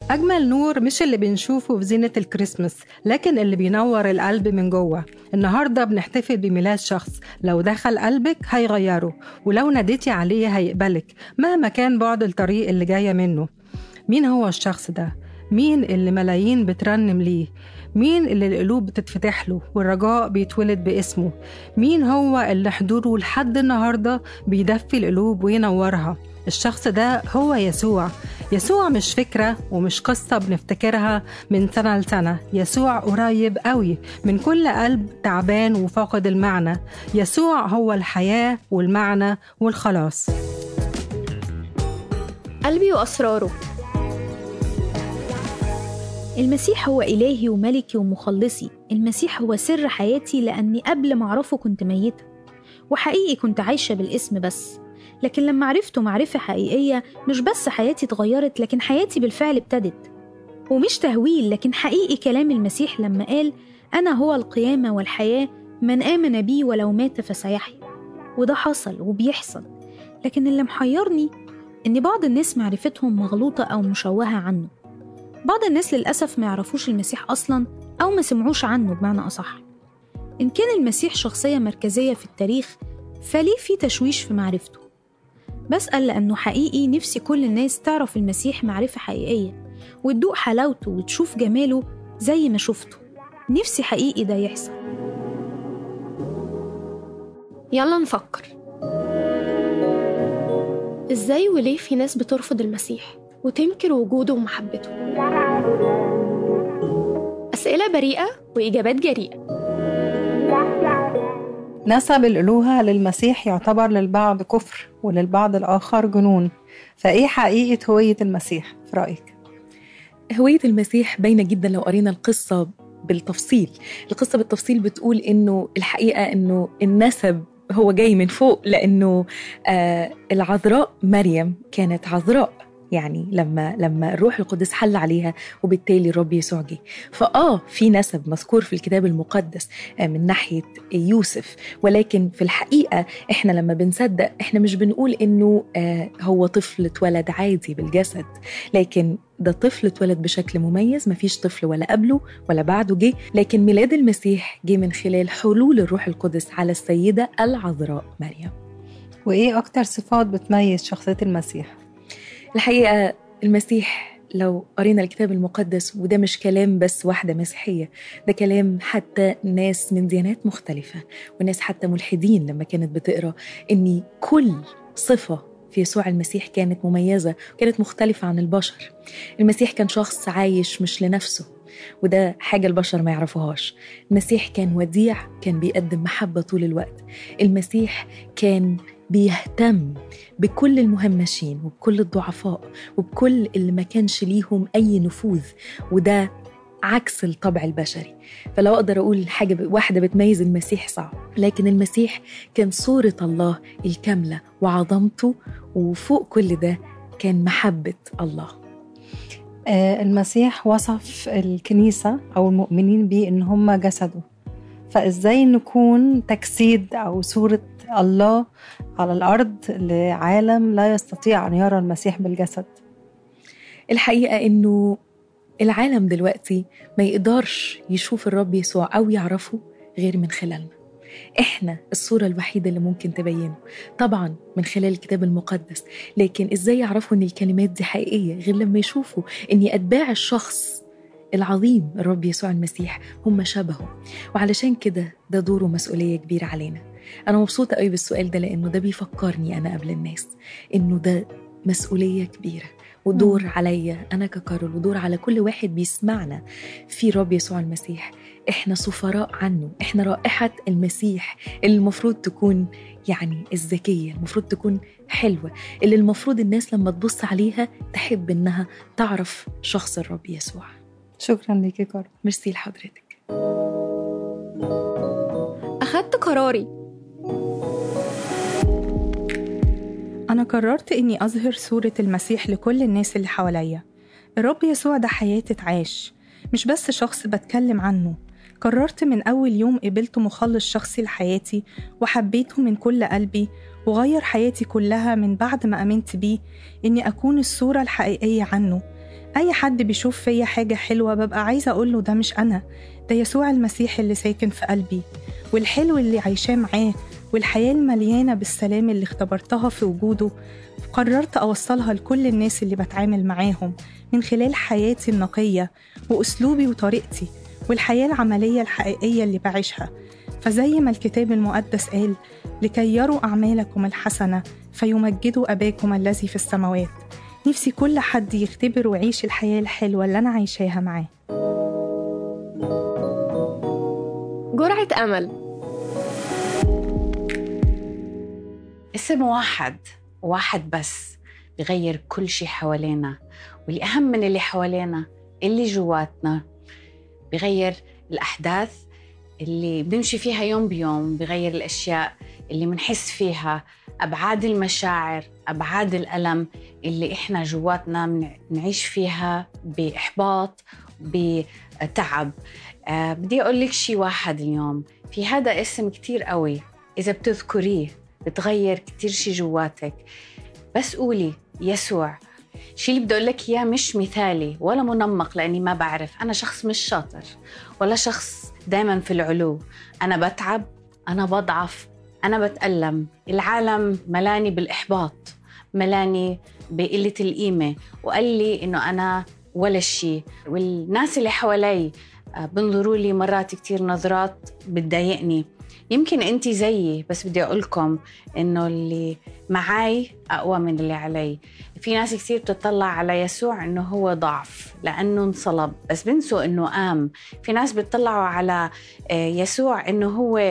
أجمل نور مش اللي بنشوفه في زينة الكريسماس لكن اللي بينور القلب من جوه النهاردة بنحتفل بميلاد شخص لو دخل قلبك هيغيره ولو ناديتي عليه هيقبلك مهما كان بعد الطريق اللي جاية منه مين هو الشخص ده؟ مين اللي ملايين بترنم ليه؟ مين اللي القلوب بتتفتح له والرجاء بيتولد باسمه؟ مين هو اللي حضوره لحد النهاردة بيدفي القلوب وينورها؟ الشخص ده هو يسوع يسوع مش فكرة ومش قصة بنفتكرها من سنة لسنة يسوع قريب قوي من كل قلب تعبان وفاقد المعنى يسوع هو الحياة والمعنى والخلاص قلبي وأسراره المسيح هو إلهي وملكي ومخلصي المسيح هو سر حياتي لأني قبل ما أعرفه كنت ميتة وحقيقي كنت عايشة بالاسم بس لكن لما عرفته معرفة حقيقية مش بس حياتي اتغيرت لكن حياتي بالفعل ابتدت ومش تهويل لكن حقيقي كلام المسيح لما قال أنا هو القيامة والحياة من آمن بي ولو مات فسيحيا وده حصل وبيحصل لكن اللي محيرني إن بعض الناس معرفتهم مغلوطة أو مشوهة عنه بعض الناس للأسف ما يعرفوش المسيح أصلا أو ما سمعوش عنه بمعنى أصح إن كان المسيح شخصية مركزية في التاريخ فليه في تشويش في معرفته بسأل لأنه حقيقي نفسي كل الناس تعرف المسيح معرفة حقيقية وتدوق حلاوته وتشوف جماله زي ما شفته نفسي حقيقي ده يحصل يلا نفكر ازاي وليه في ناس بترفض المسيح وتنكر وجوده ومحبته أسئلة بريئة وإجابات جريئة نسب الألوهة للمسيح يعتبر للبعض كفر وللبعض الآخر جنون فإيه حقيقة هوية المسيح في رأيك؟ هوية المسيح باينة جدا لو قرينا القصة بالتفصيل القصة بالتفصيل بتقول إنه الحقيقة إنه النسب هو جاي من فوق لأنه آه العذراء مريم كانت عذراء يعني لما لما الروح القدس حل عليها وبالتالي الرب يسوع جه فاه في نسب مذكور في الكتاب المقدس من ناحيه يوسف ولكن في الحقيقه احنا لما بنصدق احنا مش بنقول انه هو طفل اتولد عادي بالجسد لكن ده طفل اتولد بشكل مميز مفيش طفل ولا قبله ولا بعده جه لكن ميلاد المسيح جه من خلال حلول الروح القدس على السيده العذراء مريم وايه اكتر صفات بتميز شخصيه المسيح الحقيقة المسيح لو قرينا الكتاب المقدس وده مش كلام بس واحدة مسيحية ده كلام حتى ناس من ديانات مختلفة وناس حتى ملحدين لما كانت بتقرأ إن كل صفة في يسوع المسيح كانت مميزة كانت مختلفة عن البشر المسيح كان شخص عايش مش لنفسه وده حاجة البشر ما يعرفوهاش المسيح كان وديع كان بيقدم محبة طول الوقت المسيح كان بيهتم بكل المهمشين وبكل الضعفاء وبكل اللي ما كانش ليهم أي نفوذ وده عكس الطبع البشري فلو أقدر أقول حاجة واحدة بتميز المسيح صعب لكن المسيح كان صورة الله الكاملة وعظمته وفوق كل ده كان محبة الله المسيح وصف الكنيسة أو المؤمنين بيه إن هم جسده فإزاي نكون تجسيد أو صورة الله على الأرض لعالم لا يستطيع أن يرى المسيح بالجسد الحقيقة إنه العالم دلوقتي ما يقدرش يشوف الرب يسوع أو يعرفه غير من خلالنا احنا الصورة الوحيدة اللي ممكن تبينه طبعا من خلال الكتاب المقدس لكن ازاي يعرفوا ان الكلمات دي حقيقية غير لما يشوفوا ان اتباع الشخص العظيم الرب يسوع المسيح هم شبهه وعلشان كده ده دور ومسؤولية كبيرة علينا أنا مبسوطة قوي بالسؤال ده لأنه ده بيفكرني أنا قبل الناس إنه ده مسؤولية كبيرة ودور عليا أنا ككارول ودور على كل واحد بيسمعنا في رب يسوع المسيح إحنا سفراء عنه إحنا رائحة المسيح اللي المفروض تكون يعني الذكية المفروض تكون حلوة اللي المفروض الناس لما تبص عليها تحب إنها تعرف شخص الرب يسوع شكرا ليكي كارول ميرسي لحضرتك أخدت قراري أنا قررت إني أظهر صورة المسيح لكل الناس اللي حواليا الرب يسوع ده حياة تتعاش مش بس شخص بتكلم عنه قررت من أول يوم قبلته مخلص شخصي لحياتي وحبيته من كل قلبي وغير حياتي كلها من بعد ما آمنت بيه إني أكون الصورة الحقيقية عنه أي حد بيشوف فيا حاجة حلوة ببقى عايزة أقوله ده مش أنا ده يسوع المسيح اللي ساكن في قلبي والحلو اللي عايشاه معاه والحياة المليانة بالسلام اللي اختبرتها في وجوده قررت أوصلها لكل الناس اللي بتعامل معاهم من خلال حياتي النقية وأسلوبي وطريقتي والحياة العملية الحقيقية اللي بعيشها فزي ما الكتاب المقدس قال لكي يروا أعمالكم الحسنة فيمجدوا أباكم الذي في السماوات نفسي كل حد يختبر ويعيش الحياة الحلوة اللي أنا عايشاها معاه جرعة أمل اسم واحد واحد بس بغير كل شيء حوالينا والأهم من اللي حوالينا اللي جواتنا بغير الأحداث اللي بنمشي فيها يوم بيوم بغير الأشياء اللي بنحس فيها أبعاد المشاعر أبعاد الألم اللي إحنا جواتنا بنعيش فيها بإحباط بتعب أه بدي أقول لك شيء واحد اليوم في هذا اسم كتير قوي إذا بتذكريه بتغير كتير شيء جواتك بس قولي يسوع الشيء اللي بدي اقول لك اياه مش مثالي ولا منمق لاني ما بعرف انا شخص مش شاطر ولا شخص دائما في العلو انا بتعب انا بضعف انا بتالم العالم ملاني بالاحباط ملاني بقله القيمه وقال لي انه انا ولا شيء والناس اللي حوالي بنظروا لي مرات كتير نظرات بتضايقني يمكن انت زيي بس بدي اقول لكم انه اللي معاي اقوى من اللي علي في ناس كثير بتطلع على يسوع انه هو ضعف لانه انصلب بس بنسوا انه قام في ناس بتطلعوا على يسوع انه هو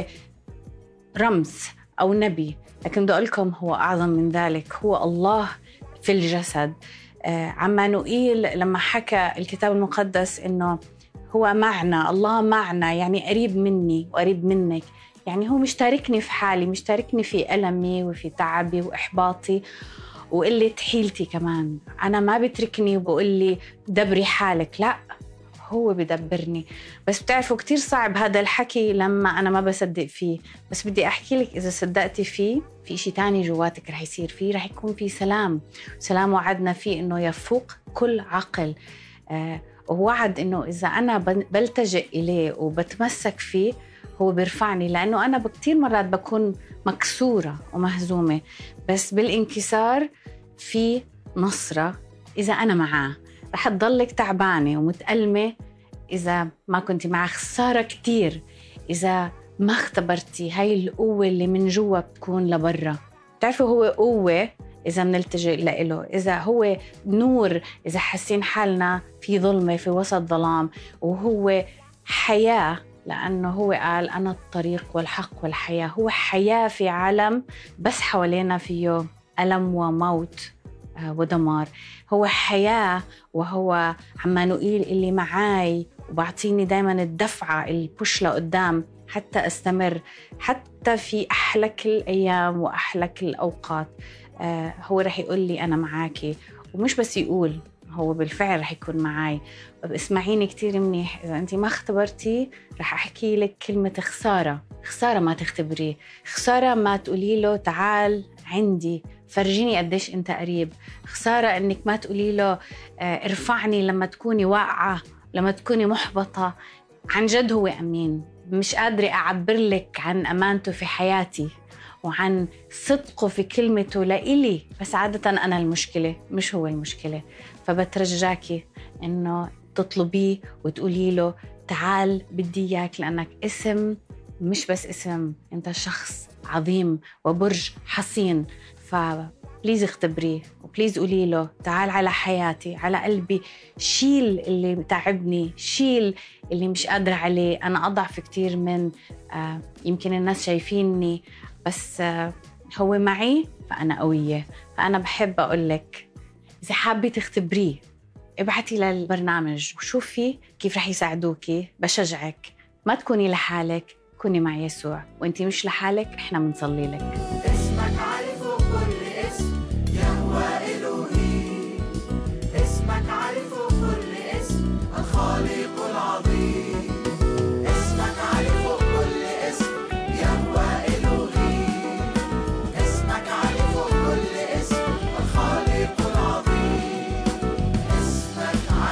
رمز او نبي لكن بدي اقول لكم هو اعظم من ذلك هو الله في الجسد عمانوئيل لما حكى الكتاب المقدس انه هو معنا الله معنا يعني قريب مني وقريب منك يعني هو مشتركني في حالي مشتركني في ألمي وفي تعبي وإحباطي وقلة حيلتي كمان أنا ما بتركني وبقول لي دبري حالك لا هو بدبرني بس بتعرفوا كتير صعب هذا الحكي لما أنا ما بصدق فيه بس بدي أحكي لك إذا صدقتي فيه في إشي تاني جواتك رح يصير فيه رح يكون في سلام سلام وعدنا فيه إنه يفوق كل عقل آه ووعد إنه إذا أنا بلتجئ إليه وبتمسك فيه هو بيرفعني لأنه أنا كتير مرات بكون مكسورة ومهزومة بس بالانكسار في نصرة إذا أنا معاه رح تضلك تعبانة ومتألمة إذا ما كنت معاه خسارة كتير إذا ما اختبرتي هاي القوة اللي من جوا بتكون لبرا بتعرفوا هو قوة إذا بنلتجئ له إذا هو نور إذا حاسين حالنا في ظلمة في وسط ظلام وهو حياة لأنه هو قال أنا الطريق والحق والحياة هو حياة في عالم بس حوالينا فيه ألم وموت ودمار هو حياة وهو عمانوئيل اللي معاي وبعطيني دايما الدفعة البوش لقدام حتى استمر حتى في أحلك الأيام وأحلك الأوقات هو رح يقول لي أنا معاكي ومش بس يقول هو بالفعل رح يكون معي اسمعيني كتير منيح إذا أنت ما اختبرتي رح أحكي لك كلمة خسارة خسارة ما تختبريه خسارة ما تقولي له تعال عندي فرجيني قديش أنت قريب خسارة أنك ما تقولي له ارفعني لما تكوني واقعة لما تكوني محبطة عن جد هو أمين مش قادرة أعبر لك عن أمانته في حياتي وعن صدقه في كلمته لإلي بس عادة أنا المشكلة مش هو المشكلة فبترجاكي إنه تطلبيه وتقولي له تعال بدي إياك لأنك اسم مش بس اسم أنت شخص عظيم وبرج حصين فبليز اختبريه وبليز قولي له تعال على حياتي على قلبي شيل اللي تعبني شيل اللي مش قادرة عليه أنا أضعف كتير من آه يمكن الناس شايفيني بس آه هو معي فأنا قوية فأنا بحب أقول لك إذا حابة تختبريه ابعتي للبرنامج وشوفي كيف رح يساعدوكي بشجعك ما تكوني لحالك كوني مع يسوع وانت مش لحالك احنا بنصلي لك اسمك عارفه كل اسم يهوى إلهي اسمك عارفه كل اسم الخالق العظيم اسمك عارفه كل اسم يهوى إلهي اسمك عارفه كل اسم الخالق العظيم اسمك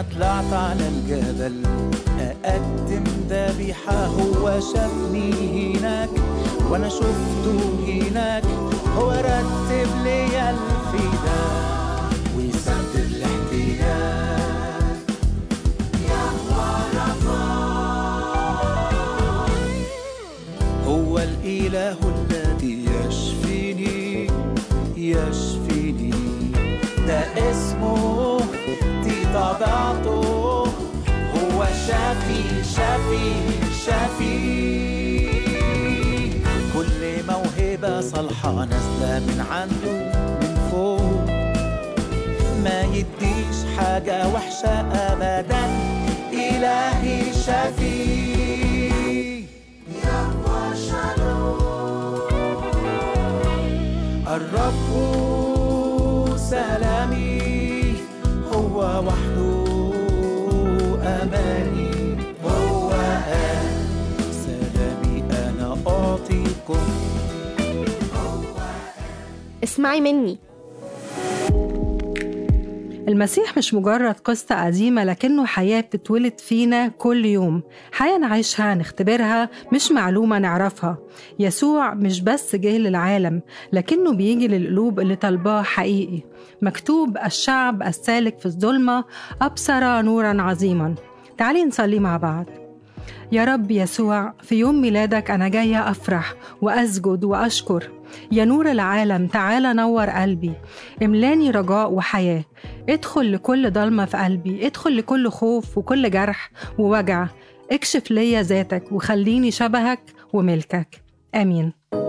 أنا طلعت على الجبل أقدم ذبيحة هو شافني هناك وأنا شفته هناك هو رتب لي الفداء ويسدد الاحتياج هو الإله الذي يشفيني يشفيني ده اسمه دي طبيعته هو شافي شافي شافي كل موهبة صالحة نازلة من عنده من فوق ما يديش حاجة وحشة أبدا إلهي شافي الرب سلامي هو وحده أماني هو قال سلامي أنا أعطيكم اسمعي مني المسيح مش مجرد قصة قديمة لكنه حياة بتتولد فينا كل يوم حياة نعيشها نختبرها مش معلومة نعرفها يسوع مش بس جه للعالم لكنه بيجي للقلوب اللي طالباه حقيقي مكتوب الشعب السالك في الظلمة أبصر نورا عظيما تعالي نصلي مع بعض يا رب يسوع في يوم ميلادك أنا جاية أفرح وأسجد وأشكر يا نور العالم تعالى نور قلبي املاني رجاء وحياة ادخل لكل ضلمة في قلبي ادخل لكل خوف وكل جرح ووجع اكشف ليا ذاتك وخليني شبهك وملكك آمين